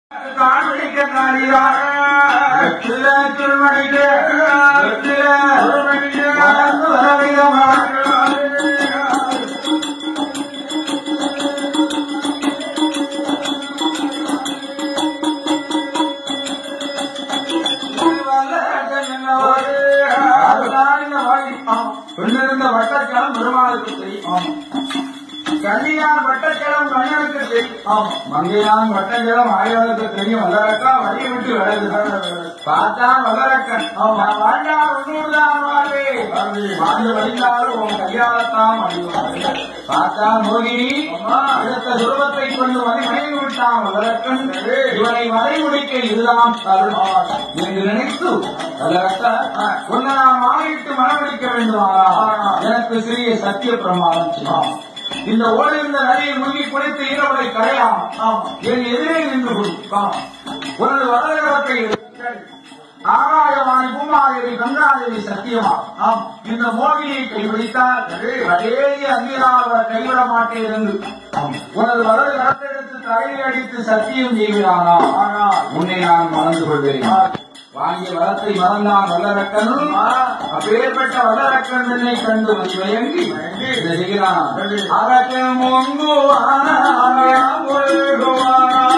கொண்டிருந்த வட்டச்சலம் பெருமாளுக்கு தெரியும் கல்யாண் வட்டச்சலம் கண்ணனுக்கு தெரியும் மங்கையான் வட்டச்சலம் ஆயுதத்துக்கு தெரியும் வல்லரக்கா வழி விட்டு விலகுது பார்த்தான் வல்லரக்கன் நான் வாழ்ந்தால் உன்னோடுதான் வாழ்வேன் வாழ்ந்து வழிந்தாலும் உன் கையாளத்தான் அழிவார்கள் பார்த்தான் மோகினி அடுத்த துருவத்தை கொண்டு மறை மறைந்து விட்டான் வல்லரக்கன் இவனை மறைமுடிக்க இதுதான் தருணம் என்று நினைத்து வல்லரக்கா உன்னை நான் மாறிட்டு மனமுடிக்க வேண்டுமானா எனக்கு சிறிய சத்திய பிரமாணம் செய்யும் இந்த ஓடுகின்ற நதியை முங்கி குளித்து ஈரவரை கரையாம் என் எதிரே நின்று கொள் உனது வடகிழத்தை ஆகாயவாணி பூமாதேவி கங்காதேவி சத்தியமா ஆம் இந்த மோகினியை கைவிடித்தால் அதேதி அங்கீகார கைவிட மாட்டேன் என்று உனது வலது கரத்தை எடுத்து தலையை அடித்து சத்தியம் செய்கிறானா ஆனால் உன்னை நான் மறந்து கொள்வேன் வாங்கிய வரத்தை மறந்தான் வல்லரக்கனும் அப்பேற்பட்ட வல்லரக்கன் என்னை கண்டு மயங்கி இதை செய்கிறான் அரக்கன் முங்குவானா முழுகுவானா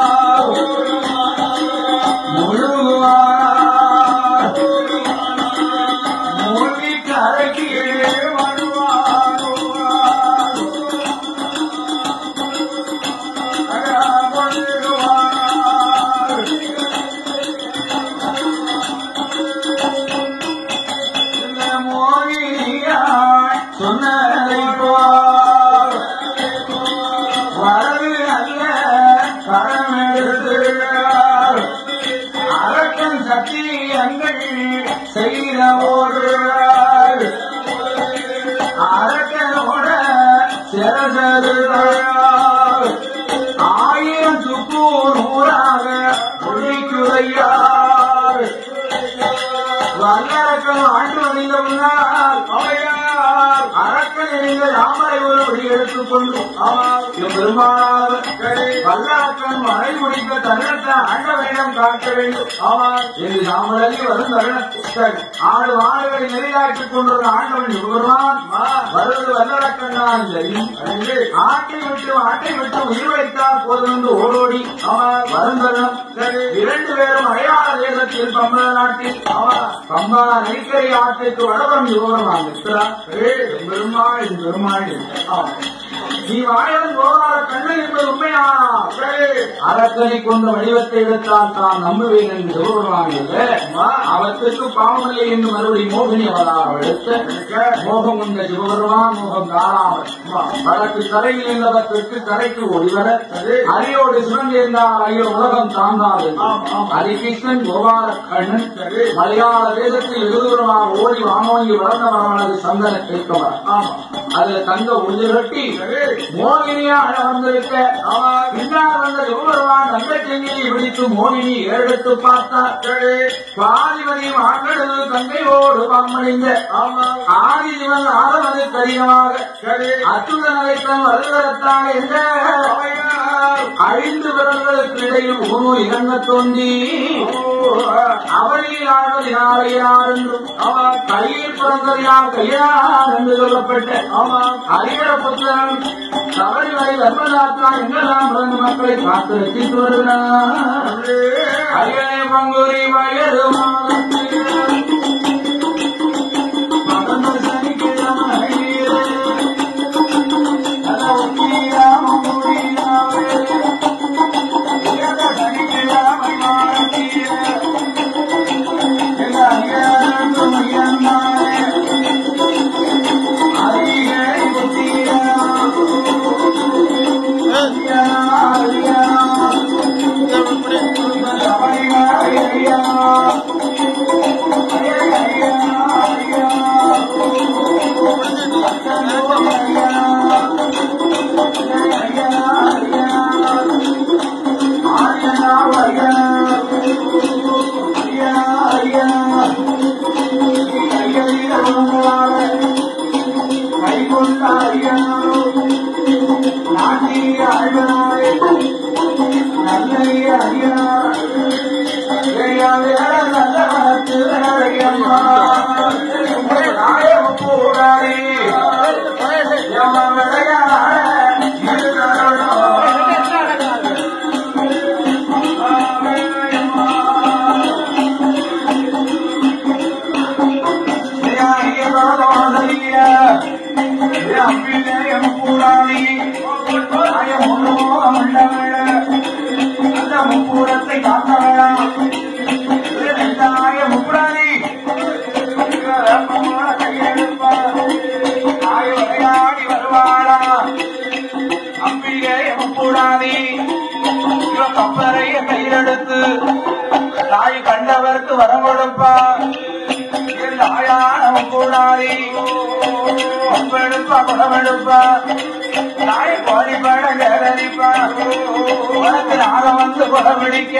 முழுகுவானா மூழ்கி கரைக்கீழே வருவானோ சொன்னதை போல் வரவு அல்ல கரம் எடுத்து அரக்கன் சத்தியங்கள் செய்த ஒரு அரக்கனோட சிறசரு ஆயிரம் சுக்கு நூறாக ஒழிக்குறையார் வல்லரக்கன் ஆண்டு வந்த முன்னால் அவையார் அரக்கன் எறிந்த யாமரை ஒரு ஒளி எடுத்துக்கொண்டு பெருமாள் வல்லரக்கன் மழை முடிக்க தருணத்தை ஆண்ட வேடம் காட்ட வேண்டும் ஆமாம் என்று யாமரலி வரும் தருணத்தில் ஆடு மாடுகளை நெறியாக்கிக் கொண்டிருந்த ஆண்டவன் பெருமான் வருவது வல்லரக்கன் தான் தெரியும் ஆட்டை விட்டு ஆட்டை விட்டு உயிர் வைத்தால் போதும் என்று ஓடோடி அவன் வரும் தருணம் இரண்டு பேரும் அடையாள தேசத்தில் பம்பள நாட்டில் அவன் பம்பா நெய்க்கரை ஆற்றுக்கு வடபுறம் யுவகமாக இருக்கிறார் பெருமாள் என் பெருமாள் அவன் நீ வாயவன் போகாத கண்ணன் என்பது உண்மையானா அரக்கனை கொண்ட வடிவத்தை எடுத்தால் தான் நம்புவேன் என்று சிவபெருமான் அவற்றுக்கு பாவமில்லை என்று மறுபடி மோகினி அவதாரம் எடுத்த மோகம் கொண்ட சிவபெருமான் மோகம் காணாமல் வடக்கு கரையில் இருந்தவற்றிற்கு கரைக்கு ஒளிவர அரியோடு சிவன் இருந்தால் ஐயோ உலகம் தாங்காது ஹரிகிருஷ்ணன் கோபால கண்ணன் மலையாள தேசத்தில் வெகுதூரமாக ஓடி வானோங்கி வளர்ந்த மரமானது சந்தன கேட்கவர் அதுல தங்க உறுதி கட்டி மோகினியாக வந்திருக்க பின்னால் வந்த சிவபெருமான் தங்கச்செங்கியை பிடித்து மோகினி ஏறெடுத்து பார்த்தார் பாதிமதி மாங்கடது தங்கையோடு பாம்பணிந்த ஆதிசிவன் ஆரவது கடினமாக அச்சுதன் அழைத்தன் வருகிறத்தாக என்ற ஐந்து விரல்களுக்கு இடையில் ஒரு இறங்க தோன்றி அவளில் ஆழ்வதினார் என்றும் அவர் கையில் பிறந்ததினால் கையார் என்று சொல்லப்பட்ட அரியர புத்திரன் சபரிமலை தர்மதாத்ரா எங்கெல்லாம் பிறந்த மக்களை காத்து ரசித்து வருகிறார் அரியணை பங்குரி வயது மகன் சனிக்கிழமை Yeah. முப்பூரத்தை காத்தவளா ரெண்டாய முப்படாதி கையெழுப்பா தாய் விளையாடி வருவாளா அம்பிகை முப்பூடாதி இவ கப்பலைய கையிலெடுத்து தாய் கண்டவருக்கு வரம் கொடுப்பா என் தாயான முப்பூடாதி ஒப்பெடுப்பா குடமெடுப்பா தாய் கோழிப்பட ஜெகரிப்பா உனக்கு நாகம் வந்து குடம்பிடிக்க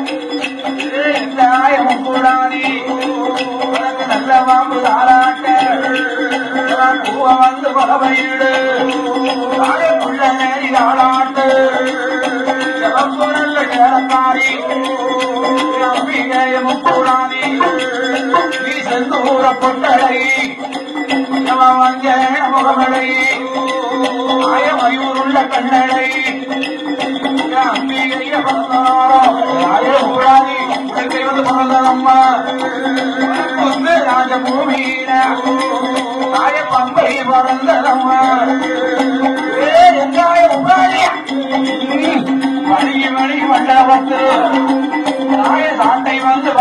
தாய முப்பூடாதி உனக்கு நல்ல மாம்பு தாராட்ட பூவ வந்து குடமையிடு தாய புள்ள நேரி தாளாட்டு சிவப்பு நல்ல நேரக்காரி அம்பிகைய முப்பூடாதி நீ செந்தூர பொட்டலை வஞ்ச முகமலை ஆய மயூருள்ள கண்ணடை அம்பிகைய ஆய ஊழாதி உடற்கை வந்து பிறந்ததம்மா வந்து ராஜபூமியில ஆய பம்பை பிறந்ததம்மா ஏ எங்காய ஊழாதி மணி மணி மண்டபத்து ஆய சாட்டை வந்து